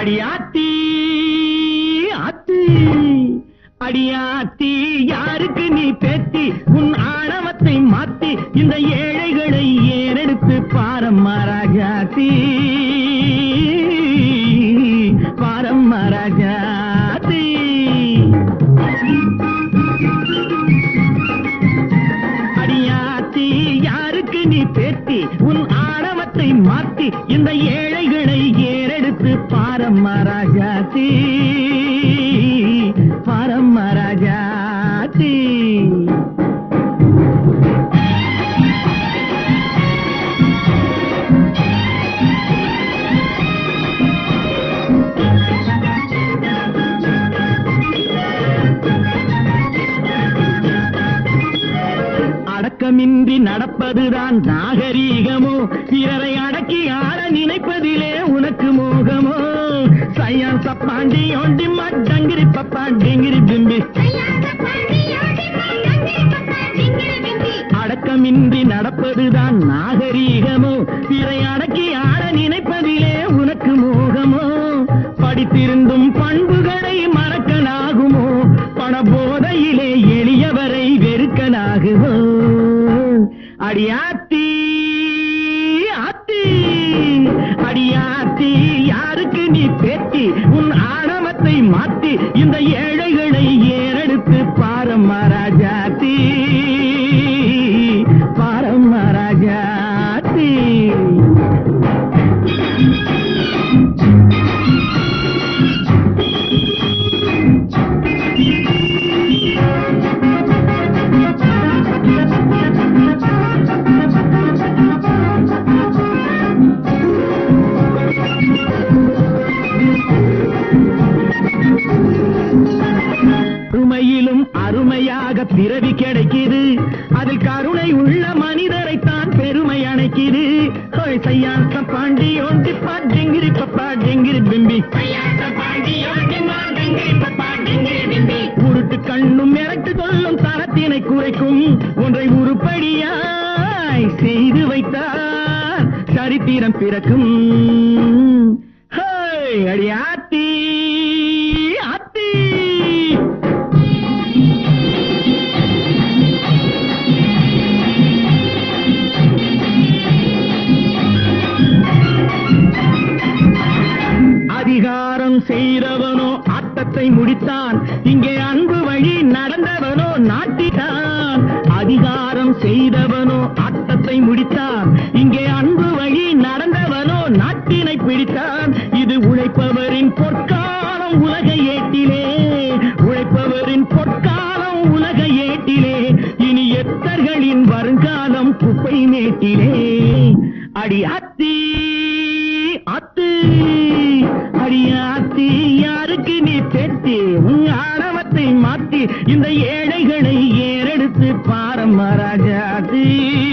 அடியாத்தி ஆத்தி அடியாத்தி யாருக்கு நீ பேத்தி உன் ஆணவத்தை மாத்தி இந்த ஏழைகளை ஏறெடுத்து பாரம்மா ராஜாத்தி பாரம்மா ராஜாத்தி அடியாத்தி யாருக்கு நீ பேத்தி உன் ஆணவத்தை மாத்தி இந்த ஏழைகளை ஏறெடுத்து பாரம்மா ராஜாத்தி பாரம்மா ராஜாத்தி அடக்கமின்றி நடப்பதுதான் நாகரீகமோ பிறரை அடக்கி ஆள நினைப்பதிலே உனக்கு மோகமோ சையா சப்பாண்டி ஒண்டி மட்டங்கிரி பப்பாண்டிங்கிரி பிம்பி அடக்கமின்றி நடப்பதுதான் நாகரீகமோ பிறை அடக்கி ஆள நினைப்பதிலே உனக்கு மோகமோ படித்திருந்தும் பண்புகளை மறக்கலாகுமோ பண போதையிலே எளியவரை வெறுக்கலாகுமோ அடியாத்தி ஆத்தி அடியாத்தி யாருக்கு நீ பேத்தி உன் ஆணவத்தை மாத்தி இந்த ஏழைகளை ஏறெடுத்து பாரம்மா ராஜாத்தி பாரம்மா ராஜாத்தி அருமையிலும் அருமையாக பிறவி கிடைக்குது அதில் கருணை உள்ள மனிதரைத்தான் பெருமை அணைக்குது ஹோய் சையாச பாண்டி ஒண்டி பாட்டிங்கிரி பப்பா டெங்கிரி பிம்பி உருட்டு கண்ணும் மிரட்டு சொல்லும் தரத்தினை குறைக்கும் ஒன்றை உருப்படியாய் செய்து வைத்தார் சரித்திரம் பிறக்கும் ஹோய் அடி ஆத்தி ஆத்தி அதிகாரம் செய்தவனோ ஆட்டத்தை முடித்தான் இங்கே அன்பு வழி நடந்தவனோ நாட்டினான் அதிகாரம் செய்தவனோ ஆட்டத்தை முடித்தான் இங்கே அன்பு வழி நடந்தவனோ நாட்டினை பிடித்தான் இது உழைப்பவரின் பொற்காலம் உலக ஏட்டிலே உழைப்பவரின் பொற்காலம் உலக ஏட்டிலே இனி எத்தர்களின் வருங்காலம் குப்பை மேட்டிலே அடி அத்தி அத்து அடியாத்தி யாருக்கு நீ பெத்தி உன் ஆணவத்தை மாத்தி இந்த ஏழைகளை ஏறெடுத்து பாரம்மா ராஜாத்தி